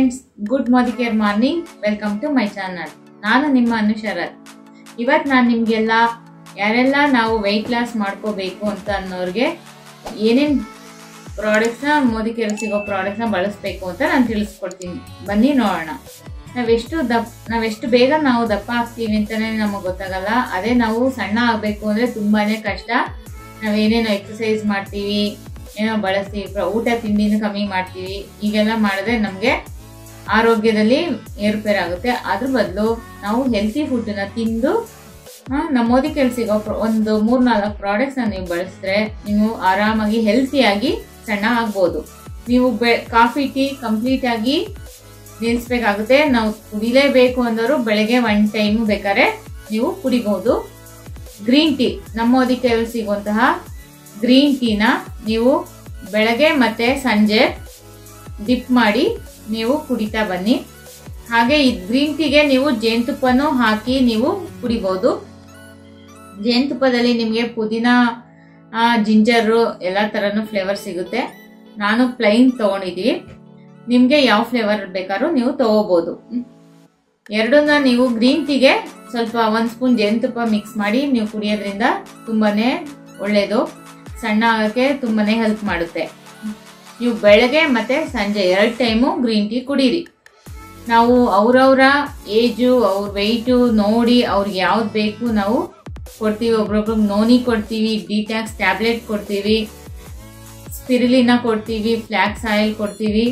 Friends good ಮೋದಿಕೇರ್ morning welcome to my channel ನಾನು ನಿಮ್ಮ ಅನು ಶರತ್ ಇವತ್ತು ನಾನು ನಿಮಗೆಲ್ಲ ಯಾರೆಲ್ಲ ನಾವು ವೆಯ್ಟ್ ಲಾಸ್ ಮಾಡ್ಕೋಬೇಕು ಅಂತ ಅನ್ನೋರಿಗೆ ಏನೇನು ಪ್ರಾಡಕ್ಟ್ಸ್ನ ಮೋದಿಕೇರ್ ಸಿಗೋ ಪ್ರಾಡಕ್ಟ್ಸ್ನ ಬಳಸಬೇಕು ಅಂತ ನಾನು ತಿಳಿಸ್ಕೊಡ್ತೀನಿ ಬನ್ನಿ ನೋಡೋಣ ನಾವೆಷ್ಟು ದಪ್ಪ ನಾವೆಷ್ಟು ಬೇಗ ನಾವು ದಪ್ಪ ಆಗ್ತೀವಿ ಅಂತಲೇ ನಮಗೆ ಗೊತ್ತಾಗಲ್ಲ ಅದೇ ನಾವು ಸಣ್ಣ ಆಗಬೇಕು ಅಂದರೆ ತುಂಬಾ ಕಷ್ಟ ನಾವೇನೇನೋ ಎಕ್ಸಸೈಸ್ ಮಾಡ್ತೀವಿ ಏನೋ ಬಳಸ್ತೀವಿ ಪ್ರ- ಊಟ ತಿಂಡಿನ ಕಮ್ಮಿ ಮಾಡ್ತೀವಿ ಈಗೆಲ್ಲ ಮಾಡಿದ್ರೆ ನಮಗೆ ಆರೋಗ್ಯದಲ್ಲಿ ಏರುಪೇರಾಗುತ್ತೆ ಅದ್ರ ಬದಲು ನಾವು ಹೆಲ್ತಿ ಫುಡ್ಡನ್ನ ತಿಂದು ಆ, ನಮ್ಮ ಮೋದಿ ಸಿಗೋ ಪ್ರ- ಒಂದು ಮೂರ್ನಾಲ್ಕು ಪ್ರಾಡಕ್ಟ್ಸ್ನ ನೀವು ಬಳಸಿದ್ರೆ ನೀವು ಆರಾಮಾಗಿ ಹೆಲ್ತಿಯಾಗಿ ಸಣ್ಣ ಆಗ್ಬೋದು ನೀವು ಬೆ ಕಾಫಿ ಟೀ ಕಂಪ್ಲೀಟ್ ಆಗಿ ನಿಲ್ಲಿಸ್ಬೇಕಾಗುತ್ತೆ ನಾವು ಕುಡಿಲೇಬೇಕು ಅಂದವರು ಬೆಳಗ್ಗೆ ಒನ್ ಟೈಮ್ ಬೇಕಾದ್ರೆ ನೀವು ಕುಡಿಬಹುದು ಗ್ರೀನ್ ಟೀ ನಮ್ಮ ಮೋದಿಕೆಯಲ್ಲಿ ಸಿಗುವಂತಹ ಗ್ರೀನ್ ಟೀನ ನೀವು ಬೆಳಗ್ಗೆ ಮತ್ತೆ ಸಂಜೆ ಡಿಪ್ ಮಾಡಿ ನೀವು ಕುಡಿತಾ ಬನ್ನಿ ಹಾಗೆ ಈ ಗ್ರೀನ್ ಟೀಗೆ ನೀವು ಜೇನುತುಪ್ಪನೂ ಹಾಕಿ ನೀವು ಕುಡಿಬಹುದು ಜೇನುತುಪ್ಪದಲ್ಲಿ ನಿಮಗೆ ಪುದೀನ ಜಿಂಜರು ಎಲ್ಲ ಥರನೂ ಫ್ಲೇವರ್ ಸಿಗುತ್ತೆ ನಾನು ಪ್ಲೈನ್ ತೊಗೊಂಡಿದ್ದೀವಿ ನಿಮಗೆ ಯಾವ ಫ್ಲೇವರ್ ಬೇಕಾದ್ರೂ ನೀವು ತಗೋಬೋದು ಹ್ಮ್. ಎರಡನ್ನ ನೀವು ಗ್ರೀನ್ ಟೀಗೆ ಸ್ವಲ್ಪ ಒಂದು ಸ್ಪೂನ್ ಜೇನುತುಪ್ಪ ಮಿಕ್ಸ್ ಮಾಡಿ ನೀವು ಕುಡಿಯೋದ್ರಿಂದ ತುಂಬಾನೇ ಒಳ್ಳೆಯದು ಸಣ್ಣ ಆಗೋಕ್ಕೆ ತುಂಬಾನೇ ಹೆಲ್ಪ್ ಮಾಡುತ್ತೆ ನೀವು ಬೆಳಗ್ಗೆ ಮತ್ತೆ ಸಂಜೆ ಎರಡು ಟೈಮು ಗ್ರೀನ್ ಟೀ ಕುಡೀರಿ ನಾವು ಅವರವರ ಏಜು ಅವ್ರ ವೆಯ್ಟು ನೋಡಿ ಅವ್ರಿಗೆ ಯಾವ್ದು ಬೇಕು ನಾವು ಕೊಡ್ತೀವಿ ಒಬ್ರೊಬ್ರಿಗೆ ನೋನಿ ಕೊಡ್ತೀವಿ ಡಿಟ್ಯಾಕ್ಸ್ ಟ್ಯಾಬ್ಲೆಟ್ ಕೊಡ್ತೀವಿ ಸ್ಪಿರಿಲಿನ ಕೊಡ್ತೀವಿ ಫ್ಲ್ಯಾಕ್ಸ್ ಆಯಿಲ್ ಕೊಡ್ತೀವಿ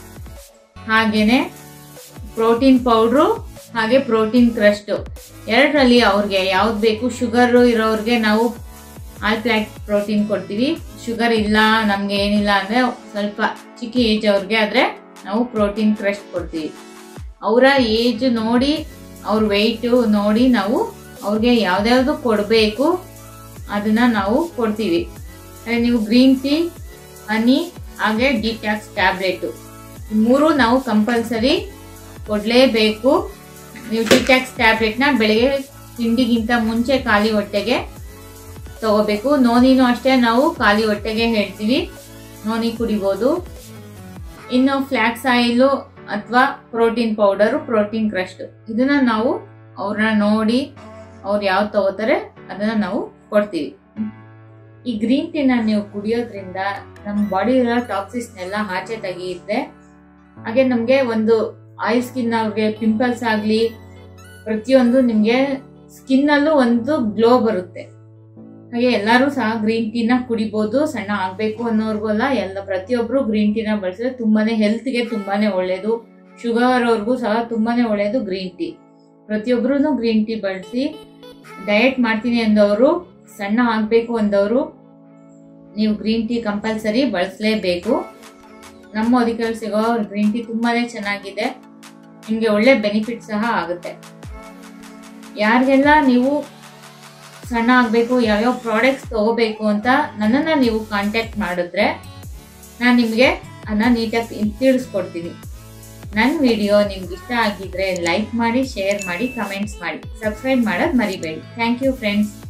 ಹಾಗೇನೆ ಪ್ರೋಟೀನ್ ಪೌಡ್ರು ಹಾಗೆ ಪ್ರೋಟೀನ್ ಕ್ರಸ್ಟು ಎರಡರಲ್ಲಿ ಅವ್ರಿಗೆ ಯಾವ್ದು ಬೇಕು ಶುಗರು ಇರೋರಿಗೆ ನಾವು ಆಲ್ ಪ್ಲಾಕ್ ಪ್ರೋಟೀನ್ ಕೊಡ್ತೀವಿ ಶುಗರ್ ಇಲ್ಲ ನಮ್ಗೆ ಏನಿಲ್ಲ ಅಂದರೆ ಸ್ವಲ್ಪ ಚಿಕ್ಕ ಏಜ್ ಅವ್ರಿಗೆ ಆದರೆ ನಾವು ಪ್ರೋಟೀನ್ ಕ್ರಸ್ಟ್ ಕೊಡ್ತೀವಿ ಅವರ ಏಜ್ ನೋಡಿ ಅವ್ರ ವೆಯ್ಟು ನೋಡಿ ನಾವು ಅವ್ರಿಗೆ ಯಾವ್ದ್ಯಾವ್ದು ಕೊಡಬೇಕು ಅದನ್ನ ನಾವು ಕೊಡ್ತೀವಿ ಅದೇ ನೀವು ಗ್ರೀನ್ ಟೀ ಹನಿ ಹಾಗೆ ಡಿಟ್ಯಾಕ್ಸ್ ಟ್ಯಾಬ್ಲೆಟು ಮೂರು ನಾವು ಕಂಪಲ್ಸರಿ ಕೊಡಲೇಬೇಕು ನೀವು ಡಿಟ್ಯಾಕ್ಸ್ ಟ್ಯಾಬ್ಲೆಟ್ನ ಬೆಳಗ್ಗೆ ತಿಂಡಿಗಿಂತ ಮುಂಚೆ ಖಾಲಿ ಹೊಟ್ಟೆಗೆ ತಗೋಬೇಕು ನೋನಿನೂ ಅಷ್ಟೇ ನಾವು ಖಾಲಿ ಹೊಟ್ಟೆಗೆ ಹೇಳ್ತೀವಿ ನೋನಿ ಕುಡಿಬೋದು ಇನ್ನು ಫ್ಲ್ಯಾಕ್ಸ್ ಆಯಿಲು ಅಥವಾ ಪ್ರೋಟೀನ್ ಪೌಡರು ಪ್ರೋಟೀನ್ ಕ್ರಸ್ಟ್ ಇದನ್ನ ನಾವು ಅವ್ರನ್ನ ನೋಡಿ ಅವ್ರು ಯಾವ್ದು ತಗೋತಾರೆ ಅದನ್ನ ನಾವು ಕೊಡ್ತೀವಿ ಈ ಗ್ರೀನ್ ಟೀನ ನೀವು ಕುಡಿಯೋದ್ರಿಂದ ನಮ್ಮ ಬಾಡಿಲಿರೋ ಟಾಕ್ಸಿಸ್ನೆಲ್ಲ ಆಚೆ ತೆಗೆಯುತ್ತೆ ಹಾಗೆ ನಮಗೆ ಒಂದು ಆಯಿಲ್ ಸ್ಕಿನ್ ಅವ್ರಿಗೆ ಪಿಂಪಲ್ಸ್ ಆಗಲಿ ಪ್ರತಿಯೊಂದು ನಿಮಗೆ ಸ್ಕಿನ್ನಲ್ಲೂ ಒಂದು ಗ್ಲೋ ಬರುತ್ತೆ ಹಾಗೆ ಎಲ್ಲರೂ ಸಹ ಗ್ರೀನ್ ಟೀನ ಕುಡಿಬೋದು ಸಣ್ಣ ಆಗಬೇಕು ಅನ್ನೋರ್ಗೂ ಅಲ್ಲ ಎಲ್ಲ ಪ್ರತಿಯೊಬ್ಬರು ಗ್ರೀನ್ ಟೀನ ಬಳಸಿದ್ರೆ ತುಂಬಾನೇ ಹೆಲ್ತ್ಗೆ ತುಂಬಾನೇ ಒಳ್ಳೆಯದು ಶುಗರ್ ಅವ್ರಿಗೂ ಸಹ ತುಂಬಾನೇ ಒಳ್ಳೆಯದು ಗ್ರೀನ್ ಟೀ ಪ್ರತಿಯೊಬ್ಬರೂ ಗ್ರೀನ್ ಟೀ ಬಳಸಿ ಡಯಟ್ ಮಾಡ್ತೀನಿ ಅಂದವರು ಸಣ್ಣ ಆಗಬೇಕು ಅಂದವರು ನೀವು ಗ್ರೀನ್ ಟೀ ಕಂಪಲ್ಸರಿ ಬಳಸಲೇಬೇಕು ನಮ್ಮ ಒದಿಕಲ್ಲಿ ಸಿಗೋ ಗ್ರೀನ್ ಟೀ ತುಂಬಾನೇ ಚೆನ್ನಾಗಿದೆ ನಿಮಗೆ ಒಳ್ಳೆ ಬೆನಿಫಿಟ್ ಸಹ ಆಗುತ್ತೆ ಯಾರಿಗೆಲ್ಲ ನೀವು ಸಣ್ಣ ಆಗಬೇಕು ಯಾವ್ಯಾವ ಪ್ರಾಡಕ್ಟ್ಸ್ ತಗೋಬೇಕು ಅಂತ ನನ್ನನ್ನು ನೀವು ಕಾಂಟ್ಯಾಕ್ಟ್ ಮಾಡಿದ್ರೆ ನಾನು ನಿಮಗೆ ಅದನ್ನ ನೀಟಾಗಿ ತಿಳಿಸ್ಕೊಡ್ತೀನಿ ನನ್ನ ವಿಡಿಯೋ ನಿಮ್ಗೆ ಇಷ್ಟ ಆಗಿದ್ರೆ ಲೈಕ್ ಮಾಡಿ ಶೇರ್ ಮಾಡಿ ಕಮೆಂಟ್ಸ್ ಮಾಡಿ ಸಬ್ಸ್ಕ್ರೈಬ್ ಮಾಡೋದು ಮರಿಬೇಡಿ ಥ್ಯಾಂಕ್ ಯು ಫ್ರೆಂಡ್ಸ್